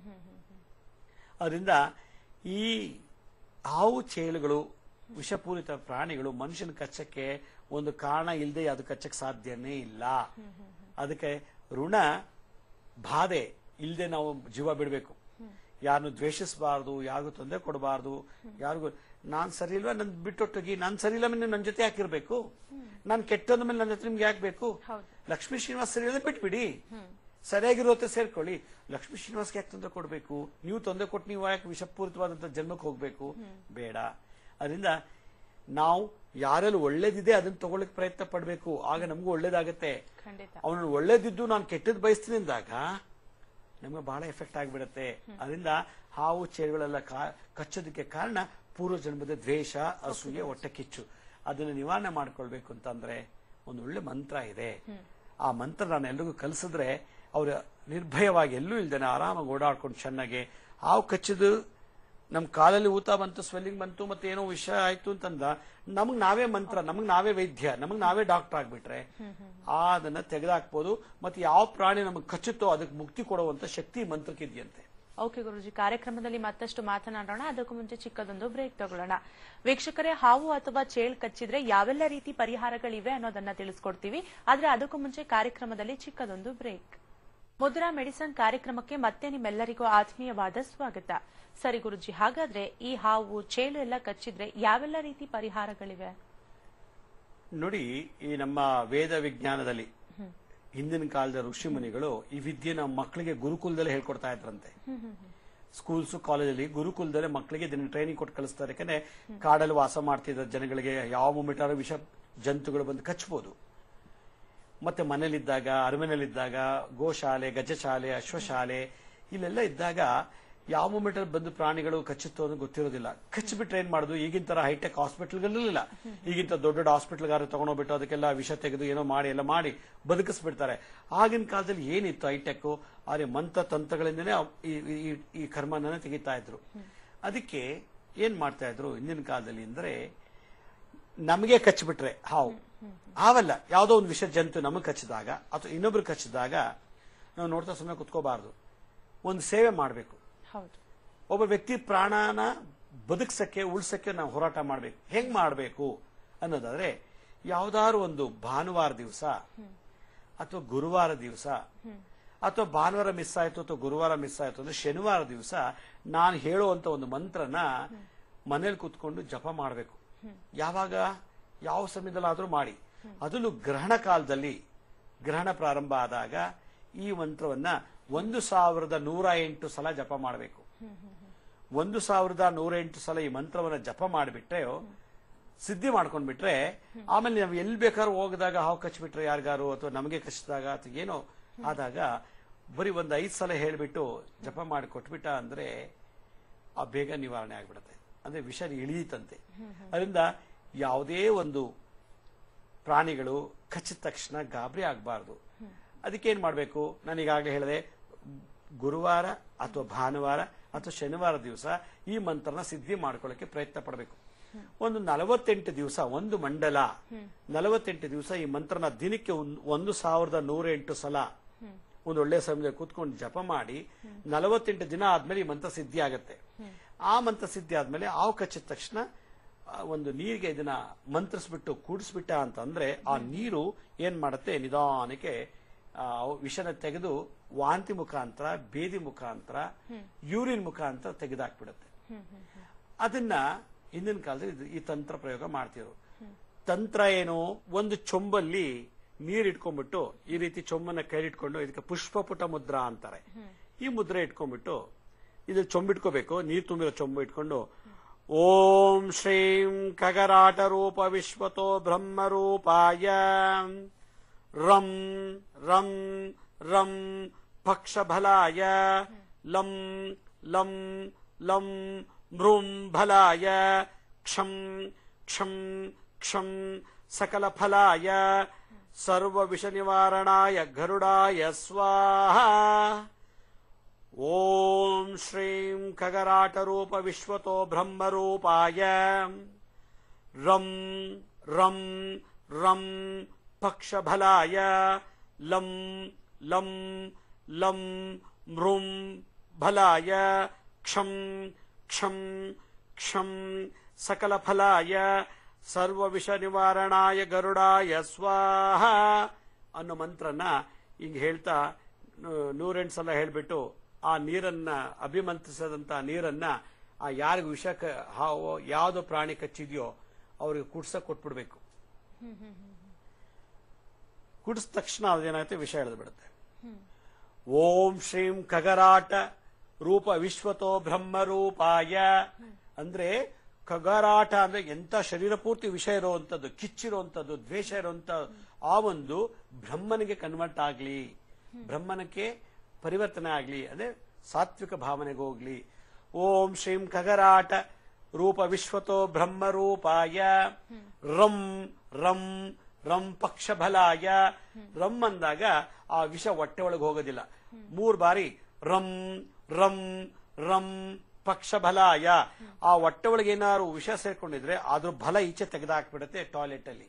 ಅದರಿಂದ ಈ ಹಾವು ಚೇಳುಗಳು ವಿಷಪೂರಿತ ಪ್ರಾಣಿಗಳು ಮನುಷ್ಯನ ಕಚ್ಚಕ್ಕೆ ಒಂದು ಕಾರಣ ಇಲ್ಲದೆ ಅದು ಕಚ್ಚಕ್ಕೆ ಸಾಧ್ಯನೇ ಇಲ್ಲ ಅದಕ್ಕೆ ಋಣ ಬಾಧೆ ಇಲ್ಲದೆ ನಾವು ಜೀವ ಬಿಡಬೇಕು ಯಾರನ್ನು ದ್ವೇಷಿಸಬಾರ್ದು ಯಾರಿಗೂ ತೊಂದರೆ ಕೊಡಬಾರ್ದು ಯಾರಿಗೂ ನಾನ್ ಸರಿ ಇಲ್ವಾ ನನ್ ಬಿಟ್ಟೊಟ್ಟೋಗಿ ನಾನ್ ಸರಿ ಇಲ್ಲ ನೀವು ನನ್ನ ಜೊತೆ ಯಾಕಿರ್ಬೇಕು ನಾನ್ ಕೆಟ್ಟಂದ ಮೇಲೆ ನನ್ನ ಜೊತೆ ನಿಮ್ಗೆ ಯಾಕೆ ಬೇಕು ಹೌದು. ಲಕ್ಷ್ಮೀ ಶ್ರೀನಿವಾಸ್ ಸರಿ ಇಲ್ಲದೆ ಬಿಟ್ಬಿಡಿ ಸರಿಯಾಗಿರೋತ್ತೆ ಸೇರ್ಕೊಳ್ಳಿ ಲಕ್ಷ್ಮೀ ಶ್ರೀನಿವಾಸ್ಗೆ ಯಾಕೆ ತೊಂದರೆ ಕೊಡ್ಬೇಕು ನೀವು ತೊಂದರೆ ಕೊಟ್ಟು ನೀವು ಯಾಕೆ ವಿಷಪೂರಿತವಾದಂತ ಜನ್ಮಕ್ಕೆ ಹೋಗ್ಬೇಕು ಬೇಡ ಅದರಿಂದ ನಾವು ಯಾರೆಲ್ಲ ಒಳ್ಳೇದಿದೆ ಅದನ್ನ ತಗೊಳ್ಳಕ್ ಪ್ರಯತ್ನ ಪಡ್ಬೇಕು ಆಗ ನಮಗೂ ಒಳ್ಳೇದಾಗತ್ತೆ ಖಂಡಿತ ಅವನು ಒಳ್ಳೇದಿದ್ದು ನಾನು ಕೆಟ್ಟದ್ ಬಯಸ್ತೀನಿ ಅಂದಾಗ ನಮಗೆ ಬಹಳ ಎಫೆಕ್ಟ್ ಆಗಿಬಿಡುತ್ತೆ ಅದರಿಂದ ಹಾವು ಚೇಳುಗಳೆಲ್ಲ ಕಾ- ಕಚ್ಚೋದಕ್ಕೆ ಕಾರಣ ಪೂರ್ವ ಜನ್ಮದ ದ್ವೇಷ ಅಸೂಯೆ ಹೊಟ್ಟೆ ಕಿಚ್ಚು ಅದನ್ನ ನಿವಾರಣೆ ಮಾಡ್ಕೊಳ್ಬೇಕು ಅಂತಂದ್ರೆ ಒಂದು ಒಳ್ಳೆ ಮಂತ್ರ ಇದೆ ಆ ಮಂತ್ರ ನಾನು ಎಲ್ರಿಗೂ ಕಲಿಸಿದ್ರೆ ಅವ್ರ ನಿರ್ಭಯವಾಗಿ ಎಲ್ಲೂ ಇಲ್ದೇನೆ ಆರಾಮಾಗಿ ಓಡಾಡ್ಕೊಂಡು ಚೆನ್ನಾಗಿ ಹಾವು ಕಚ್ಚಿದ್ದು ನಮ್ ಕಾಲಲ್ಲಿ ಊತ ಬಂತು ಸ್ವೆಲ್ಲಿಂಗ್ ಬಂತು ಮತ್ತೆ ಏನೋ ವಿಷಯ ಆಯ್ತು ಅಂತಂದ ನಮಗ್ ನಾವೇ ಮಂತ್ರ ನಮಗ್ ನಾವೇ ವೈದ್ಯ ನಮಗ್ ನಾವೇ ಡಾಕ್ಟರ್ ಆಗ್ಬಿಟ್ರೆ ಆ ಅದನ್ನ ತೆಗೆದಾಕ್ಬೋದು ಮತ್ತೆ ಯಾವ ಪ್ರಾಣಿ ನಮಗ್ ಕಚ್ಚುತ್ತೋ ಅದಕ್ಕೆ ಮುಕ್ತಿ ಕೊಡುವಂತ ಶಕ್ತಿ ಮಂತ್ರಕ್ಕಿದೆಯಂತೆ ಓಕೆ ಗುರುಜಿ ಕಾರ್ಯಕ್ರಮದಲ್ಲಿ ಮತ್ತಷ್ಟು ಮಾತನಾಡೋಣ ಅದಕ್ಕೂ ಮುಂಚೆ ಚಿಕ್ಕದೊಂದು ಬ್ರೇಕ್ ತಗೊಳ್ಳೋಣ ವೀಕ್ಷಕರೇ ಹಾವು ಅಥವಾ ಚೇಳ್ ಕಚ್ಚಿದ್ರೆ ಯಾವೆಲ್ಲ ರೀತಿ ಪರಿಹಾರಗಳಿವೆ ಅನ್ನೋದನ್ನ ತಿಳಿಸ್ಕೊಡ್ತೀವಿ ಆದ್ರೆ ಅದಕ್ಕೂ ಮುಂಚೆ ಕಾರ್ಯಕ್ರಮದಲ್ಲಿ ಚಿಕ್ಕದೊಂದು ಬ್ರೇಕ್ ಮುದ್ರಾ ಮೆಡಿಸನ್ ಕಾರ್ಯಕ್ರಮಕ್ಕೆ ಮತ್ತೆ ನಿಮ್ಮೆಲ್ಲರಿಗೂ ಆತ್ಮೀಯವಾದ ಸ್ವಾಗತ ಸರಿ ಗುರುಜಿ ಹಾಗಾದ್ರೆ ಈ ಹಾವು ಚೇಳು ಎಲ್ಲ ಕಚ್ಚಿದ್ರೆ ಯಾವೆಲ್ಲ ರೀತಿ ಪರಿಹಾರಗಳಿವೆ ನೋಡಿ ಈ ನಮ್ಮ ವೇದ ವಿಜ್ಞಾನದಲ್ಲಿ ಹಿಂದಿನ ಕಾಲದ ಋಷಿ ಮುನಿಗಳು ಈ ವಿದ್ಯೆ ನಮ್ಮ ಮಕ್ಕಳಿಗೆ ಗುರುಕುಲದಲ್ಲಿ ಹೇಳ್ಕೊಡ್ತಾ ಇದ್ರಂತೆ ಸ್ಕೂಲ್ಸ್ ಕಾಲೇಜಲ್ಲಿ ಗುರುಕುಲದಲ್ಲಿ ಮಕ್ಕಳಿಗೆ ಇದನ್ನ ಟ್ರೈನಿಂಗ್ ಕೊಟ್ಟು ಕಲಿಸ್ತಾರೆ ಯಾಕಂದ್ರೆ ಕಾಡಲ್ಲಿ ವಾಸ ಮಾಡ್ತಿದ್ದ ಜನಗಳಿಗೆ ಯಾವ ಮೂಮೆಂಟ್ ಆದ್ರೂ ವಿಷ ಜಂತುಗಳು ಬಂದು ಕಚ್ಚಬಹುದು ಮತ್ತೆ ಮನೇಲಿದ್ದಾಗ ಅರಮನೆಯಲ್ಲಿದ್ದಾಗ ಗೋಶಾಲೆ ಗಜಶಾಲೆ ಅಶ್ವಶಾಲೆ ಇಲ್ಲೆಲ್ಲ ಇದ್ದಾಗ ಯಾವ ಮೂಮೆಂಟ್ ಅಲ್ಲಿ ಬಂದು ಪ್ರಾಣಿಗಳು ಕಚ್ಚುತ್ತೋ ಅನ್ನೋದು ಗೊತ್ತಿರೋದಿಲ್ಲ ಕಚ್ಚಿಬಿಟ್ರೆ ಏನ್ ಮಾಡುದು ಈಗಿನ ತರ ಹೈಟೆಕ್ ಹಾಸ್ಪಿಟಲ್ಗಳಿಲ್ಲ ಈಗಿನ ತರ ದೊಡ್ಡ ದೊಡ್ಡ ಹಾಸ್ಪಿಟಲ್ಗಾರು ತಗೊಂಡೋಗ್ಬಿಟ್ಟು ಅದಕ್ಕೆಲ್ಲ ವಿಷ ತೆಗೆದು ಏನೋ ಮಾಡಿ ಎಲ್ಲ ಮಾಡಿ ಬದುಕಿಸ್ಬಿಡ್ತಾರೆ ಆಗಿನ ಕಾಲದಲ್ಲಿ ಏನಿತ್ತು ಹೈಟೆಕ್ ಆದ್ರೆ ಮಂತ್ರ ತಂತ್ರಗಳಿಂದನೇ ಅವ್- ಈ- ಈ- ಈ ಕರ್ಮನ ತೆಗಿತಾ ಇದ್ರು ಅದಕ್ಕೆ ಏನ್ ಮಾಡ್ತಾ ಇದ್ರು ಹಿಂದಿನ ಕಾಲದಲ್ಲಿ ಅಂದ್ರೆ ನಮಗೆ ಕಚ್ಚಿಬಿಟ್ರೆ ಹಾವು ಹಾವಲ್ಲ ಯಾವುದೋ ಒಂದು ವಿಷ ಜಂತು ನಮಗೆ ಕಚ್ಚಿದಾಗ ಅಥವಾ ಇನ್ನೊಬ್ರು ಕಚ್ಚಿದಾಗ ನಾವು ನೋಡ್ತಾ ಸುಮ್ಮನೆ ಕುತ್ಕೋಬಾರ್ದು ಒಂದು ಸೇವೆ ಮಾಡಬೇಕು ಹೌದು ಒಬ್ಬ ವ್ಯಕ್ತಿ ಪ್ರಾಣನ ಬದುಕ್ಸಕ್ಕೆ ಉಳ್ಸಕ್ಕೆ ನಾವು ಹೋರಾಟ ಮಾಡಬೇಕು ಹೆಂಗ್ ಮಾಡಬೇಕು ಅನ್ನೋದಾದ್ರೆ ಯಾವ್ದಾದ್ರು ಒಂದು ಭಾನುವಾರ ದಿವಸ ಅಥವಾ ಗುರುವಾರ ದಿವಸ ಅಥವಾ ಭಾನುವಾರ ಮಿಸ್ ಆಯ್ತು ಅಥವಾ ಗುರುವಾರ ಮಿಸ್ ಆಯ್ತು ಅಂದ್ರೆ ಶನಿವಾರ ದಿವಸ ನಾನು ಹೇಳುವಂತ ಒಂದು ಮಂತ್ರನ ಮನೇಲಿ ಕೂತ್ಕೊಂಡು ಜಪ ಮಾಡಬೇಕು ಯಾವಾಗ ಯಾವ ಸಮಯದಲ್ಲಾದ್ರೂ ಮಾಡಿ ಅದರಲ್ಲೂ ಗ್ರಹಣ ಕಾಲದಲ್ಲಿ ಗ್ರಹಣ ಪ್ರಾರಂಭ ಆದಾಗ ಈ ಮಂತ್ರವನ್ನ ಒಂದು ಸಾವಿರದ ನೂರ ಎಂಟು ಸಲ ಜಪ ಮಾಡಬೇಕು ಒಂದು ಸಾವಿರದ ನೂರ ಎಂಟು ಸಲ ಈ ಮಂತ್ರವನ್ನ ಜಪ ಮಾಡಿಬಿಟ್ರೆ ಸಿದ್ಧಿ ಮಾಡ್ಕೊಂಡ್ಬಿಟ್ರೆ ಆಮೇಲೆ ನಾವು ಎಲ್ಲಿ ಬೇಕಾದ್ರೂ ಹೋಗಿದಾಗ ಹಾವು ಕಚ್ಚಿಬಿಟ್ರೆ ಯಾರಿಗಾರು ಅಥವಾ ನಮಗೆ ಕಚ್ಚಿದಾಗ ಅಥವಾ ಏನೋ ಆದಾಗ ಬರೀ ಒಂದು ಐದು ಸಲ ಹೇಳ್ಬಿಟ್ಟು ಜಪ ಮಾಡಿ ಕೊಟ್ಬಿಟ್ಟ ಅಂದ್ರೆ ಆ ಬೇಗ ನಿವಾರಣೆ ಆಗ್ಬಿಡುತ್ತೆ ಅಂದ್ರೆ ವಿಷ ಇಳಿಯಿತಂತೆ ಅದರಿಂದ ಯಾವುದೇ ಒಂದು ಪ್ರಾಣಿಗಳು ಕಚ್ಚಿದ ತಕ್ಷಣ ಗಾಬರಿ ಆಗಬಾರ್ದು ಅದಕ್ಕೆ ಏನ್ ಮಾಡಬೇಕು ನಾನು ಈಗಾಗಲೇ ಹೇಳಿದೆ ಗುರುವಾರ ಅಥವಾ ಭಾನುವಾರ ಅಥವಾ ಶನಿವಾರ ದಿವಸ ಈ ಮಂತ್ರನ ಸಿದ್ಧಿ ಮಾಡ್ಕೊಳ್ಳಕ್ಕೆ ಪ್ರಯತ್ನ ಪಡಬೇಕು ಒಂದು ನಲವತ್ತೆಂಟು ದಿವಸ ಒಂದು ಮಂಡಲ ನಲವತ್ತೆಂಟು ದಿವಸ ಈ ಮಂತ್ರನ ದಿನಕ್ಕೆ ಒಂದ್- ಒಂದು ಸಾವಿರದ ನೂರ ಎಂಟು ಸಲ ಒಂದು ಒಳ್ಳೆ ಸಮಯದಲ್ಲಿ ಕೂತ್ಕೊಂಡು ಜಪ ಮಾಡಿ ನಲವತ್ತೆಂಟು ದಿನ ಆದ್ಮೇಲೆ ಈ ಮಂತ್ರ ಸಿದ್ಧಿ ಆಗತ್ತೆ ಆ ಮಂತ್ರ ಸಿದ್ಧಿ ಆದ್ಮೇಲೆ ಆವು ಕಚ್ಚಿದ ತಕ್ಷಣ ಆ ಒಂದು ನೀರಿಗೆ ಇದನ್ನ ಮಂತ್ರಿಸ್ಬಿಟ್ಟು ಕೂಡಿಸ್ಬಿಟ್ಟ ಅಂತಂದ್ರೆ ಆ ನೀರು ಏನ್ ಮಾಡುತ್ತೆ ನಿಧಾನಕ್ಕೆ ಆ ವಿಷನ ತೆಗೆದು ವಾಂತಿ ಮುಖಾಂತರ ಬೇದಿ ಮುಖಾಂತರ ಯೂರಿನ್ ಮುಖಾಂತರ ತೆಗೆದಾಕ್ಬಿಡುತ್ತೆ ಅದನ್ನ ಹಿಂದಿನ ಕಾಲದಲ್ಲಿ ಇದು- ಈ ತಂತ್ರ ಪ್ರಯೋಗ ಮಾಡ್ತಿದ್ರು ತಂತ್ರ ಏನು ಒಂದು ಚೊಂಬಲ್ಲಿ ನೀರ್ ಇಟ್ಕೊಂಡ್ಬಿಟ್ಟು ಈ ರೀತಿ ಚೊಂಬನ್ನ ಕೈಲಿಟ್ಕೊಂಡು ಇದಕ್ಕೆ ಪುಷ್ಪಪುಟ ಮುದ್ರಾ ಅಂತಾರೆ ಈ ಮುದ್ರೆ ಇಟ್ಕೊಂಡ್ಬಿಟ್ಟು ಇದು ಚೊಂಬಿಟ್ಕೋಬೇಕು ನೀರ್ ತುಂಬಿರೋ ಚೊಂಬು ಇಟ್ಕೊಂಡು ಓಂ ಶ್ರೀಂ ಖಗರಾಟ ರೂಪ ವಿಶ್ವತೋ ಬ್ರಹ್ಮ ರೂಪಾಯ ರಂ ರಂ ರಂ ಪಕ್ಷಬಲಾಯ ಲಂ ಲಂ ಲಂ ಮೃಂ ಬಲಾಯ ಕ್ಷಂ ಕ್ಷಂ ಕ್ಷಂ ಸಕಲ ಫಲಾಯ ಸರ್ವ ವಿಷ ನಿವಾರಣಾಯ ಗರುಡಾಯ ಸ್ವಾಹ ಓಂ ಶ್ರೀಂ ಖಗರಾಟ ರೂಪ ವಿಶ್ವತೋ ಬ್ರಹ್ಮ ರೂಪಾಯ ರಂ ರಂ ರಂ ಪಕ್ಷಬಲಾಯ ಲಂ ಲಂ ಲಂ ಮೃಂ ಬಲಾಯ ಕ್ಷಂ ಕ್ಷಂ ಕ್ಷಂ ಸಕಲ ಫಲಾಯ ಸರ್ವ ವಿಷ ನಿವಾರಣಾಯ ಗರುಡಾಯ ಸ್ವಾಹ ಅನ್ನೋ ಮಂತ್ರನ ಹಿಂಗ್ ಹೇಳ್ತಾ ನೂ- ನೂರೆಂಟು ಸಲ ಹೇಳ್ಬಿಟ್ಟು ಆ ನೀರನ್ನ ಅಭಿಮಂತ್ರಿಸದಂತ ನೀರನ್ನ ಆ ಯಾರಿಗೂ ವಿಷ ಕ- ಹಾವು ಯಾವ್ದು ಪ್ರಾಣಿ ಕಚ್ಚಿದ್ಯೋ ಅವ್ರಿಗೆ ಕುಡ್ಸ ಕೊಟ್ಬಿಡ್ಬೇಕು ಕುಡಿದ ತಕ್ಷಣ ಅದೇನಾಗುತ್ತೆ ವಿಷ ಎಳೆದು ಬಿಡುತ್ತೆ ಓಂ ಶ್ರೀಂ ಖಗರಾಟ ರೂಪ ವಿಶ್ವತೋ ಬ್ರಹ್ಮ ರೂಪಾಯ ಅಂದ್ರೆ ಖಗರಾಟ ಅಂದ್ರೆ ಎಂತ ಶರೀರ ಪೂರ್ತಿ ವಿಷ ಇರುವಂತದ್ದು ಕಿಚ್ಚಿರುವಂತದ್ದು ದ್ವೇಷ ಇರುವಂತ ಆ ಒಂದು ಬ್ರಹ್ಮನಿಗೆ ಕನ್ವರ್ಟ್ ಆಗ್ಲಿ ಬ್ರಹ್ಮನಕ್ಕೆ ಪರಿವರ್ತನೆ ಆಗ್ಲಿ ಅಂದ್ರೆ ಸಾತ್ವಿಕ ಭಾವನೆಗೆ ಹೋಗ್ಲಿ ಓಂ ಶ್ರೀಂ ಖಗರಾಟ ರೂಪ ವಿಶ್ವತೋ ಬ್ರಹ್ಮ ರೂಪಾಯ ರಂ ರಂ ರಂ ಪಕ್ಷ ಬಲಾಯ ರಂ ಅಂದಾಗ ಆ ವಿಷ ಹೊಟ್ಟೆ ಒಳಗೆ ಹೋಗೋದಿಲ್ಲ ಮೂರ್ ಬಾರಿ ರಂ ರಂ ರಂ ಪಕ್ಷ ಬಲಾಯ ಆ ಹೊಟ್ಟೆ ಒಳಗೆ ಏನಾದ್ರು ವಿಷ ಸೇರ್ಕೊಂಡಿದ್ರೆ ಅದ್ರ ಬಲ ಈಚೆ ತೆಗೆದಾಕ್ಬಿಡುತ್ತೆ ಟಾಯ್ಲೆಟ್ ಅಲ್ಲಿ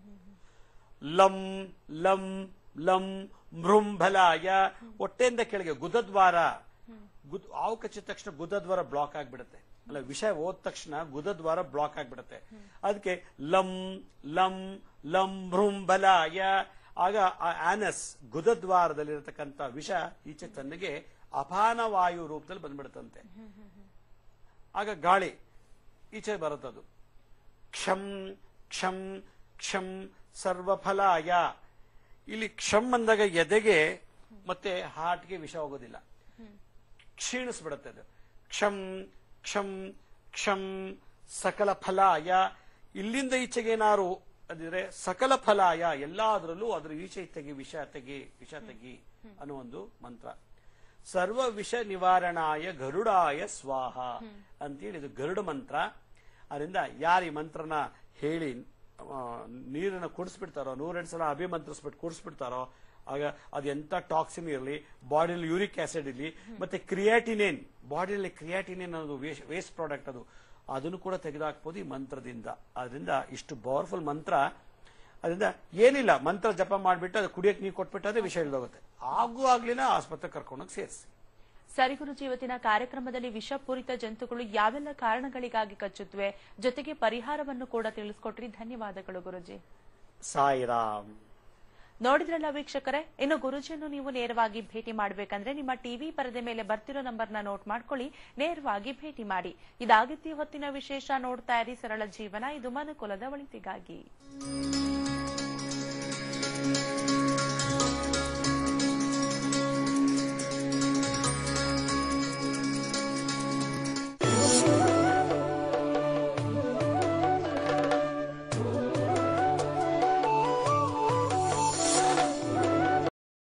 ಲಂ ಲಂ ಲಂ ಮೃಂ ಬಲಾಯ ಹೊಟ್ಟೆಯಿಂದ ಕೆಳಗೆ ಗುದದ್ವಾರ ಗುದ್ ಹಾವು ಕಚ್ಚಿದ ತಕ್ಷಣ ಗುದದ್ವಾರ ಬ್ಲಾಕ್ ಆಗ್ಬಿಡುತ್ತೆ ಅಲ್ಲ ವಿಷಯ ಹೋದ ತಕ್ಷಣ ಗುದದ್ವಾರ ಬ್ಲಾಕ್ ಆಗ್ಬಿಡುತ್ತೆ ಅದಕ್ಕೆ ಲಂ ಲಂ ಲಂ ಭ್ರೂಂ ಬಲಾಯ ಆಗ ಆ ಆನಸ್ ಗುದದ್ವಾರದಲ್ಲಿರತಕ್ಕಂತ ವಿಷ ಈಚೆ ತನ್ನಗೆ ಅಪಾನ ವಾಯು ರೂಪದಲ್ಲಿ ಬಂದ್ಬಿಡುತ್ತಂತೆ ಆಗ ಗಾಳಿ ಈಚೆ ಬರುತ್ತದು ಕ್ಷಂ ಕ್ಷಂ ಕ್ಷಂ ಸರ್ವಫಲಾಯ ಇಲ್ಲಿ ಕ್ಷಮ್ ಅಂದಾಗ ಎದೆಗೆ ಮತ್ತೆ ಹಾರ್ಟ್ಗೆ ವಿಷ ಹೋಗೋದಿಲ್ಲ ಕ್ಷೀಣಿಸ್ಬಿಡುತ್ತೆ ಅದು ಕ್ಷಂ ಕ್ಷಂ ಕ್ಷಂ ಸಕಲ ಫಲಾಯ ಇಲ್ಲಿಂದ ಈಚೆಗೆ ಏನಾರು ಅದಿದ್ರೆ ಸಕಲ ಫಲಾಯ ಎಲ್ಲಾದ್ರಲ್ಲೂ ಅದ್ರ ಈಚೆ ತೆಗಿ ವಿಷ ತೆಗಿ ವಿಷ ತೆಗಿ ಅನ್ನೋ ಒಂದು ಮಂತ್ರ ಸರ್ವ ವಿಷ ನಿವಾರಣಾಯ ಗರುಡಾಯ ಸ್ವಾಹ ಅಂತೇಳಿ ಇದು ಗರುಡ ಮಂತ್ರ ಅದರಿಂದ ಯಾರು ಈ ಮಂತ್ರನ ಹೇಳಿ ಆ, ನೀರನ್ನ ಕುಡಿಸ್ಬಿಡ್ತಾರೋ ನೂರೆಂಟು ಸಲ ಅಭಿಮಂತ್ರಿಸ್ಬಿಟ್ಟು ಕುಡಿಸ್ಬಿಡ್ತಾರೋ ಆಗ ಅದು ಎಂತ ಟಾಕ್ಸಿನ್ ಇರಲಿ ಬಾಡಿಯಲ್ಲಿ ಯೂರಿಕ್ ಆಸಿಡ್ ಇರಲಿ ಮತ್ತೆ ಕ್ರಿಯಾಟಿನೇನ್ ಬಾಡಿಯಲ್ಲಿ ಕ್ರಿಯಾಟಿನೇನ್ ಅನ್ನೋದು ವೇಸ್ಟ್ ಪ್ರಾಡಕ್ಟ್ ಅದು ಅದನ್ನು ಕೂಡ ತೆಗೆದುಹಾಕ್ಬೋದು ಈ ಮಂತ್ರದಿಂದ ಅದರಿಂದ ಇಷ್ಟು ಪವರ್ಫುಲ್ ಮಂತ್ರ ಅದರಿಂದ ಏನಿಲ್ಲ ಮಂತ್ರ ಜಪ ಮಾಡಿಬಿಟ್ಟು ಅದು ಕುಡಿಯಕ್ಕೆ ನೀರು ಕೊಟ್ಬಿಟ್ಟು ಅದೇ ವಿಷಯ ಇಳ್ದೋಗುತ್ತೆ ಆಗು ಆಗ್ಲಿನ ಆಸ್ಪತ್ರೆ ಕರ್ಕೊಂಡೋಗಿ ಸೇರಿಸಿ ಸರಿ ಗುರುಜಿ ಇವತ್ತಿನ ಕಾರ್ಯಕ್ರಮದಲ್ಲಿ ವಿಷಪೂರಿತ ಜಂತುಗಳು ಯಾವೆಲ್ಲ ಕಾರಣಗಳಿಗಾಗಿ ಕಚ್ಚುತ್ತವೆ ಜೊತೆಗೆ ಪರಿಹಾರವನ್ನು ಕೂಡ ತಿಳಿಸ್ಕೊಟ್ರಿ ಧನ್ಯವಾದಗಳು ಗುರುಜಿ ಸಾಯಿರಾಮ್ ನೋಡಿದ್ರಲ್ಲ ವೀಕ್ಷಕರೇ ಇನ್ನು ಗುರುಜಿಯನ್ನು ನೀವು ನೇರವಾಗಿ ಭೇಟಿ ಮಾಡಬೇಕಂದ್ರೆ ನಿಮ್ಮ ಟಿವಿ ಪರದೆ ಮೇಲೆ ಬರ್ತಿರೋ ನಂಬರ್ನ ನೋಟ್ ಮಾಡ್ಕೊಳ್ಳಿ ನೇರವಾಗಿ ಭೇಟಿ ಮಾಡಿ ಇದಾಗಿತ್ತು ಈ ಹೊತ್ತಿನ ವಿಶೇಷ ನೋಡ್ತಾ ಇರಿ ಸರಳ ಜೀವನ ಇದು ಮನುಕುಲದ ಒಳಿತಿಗಾಗಿ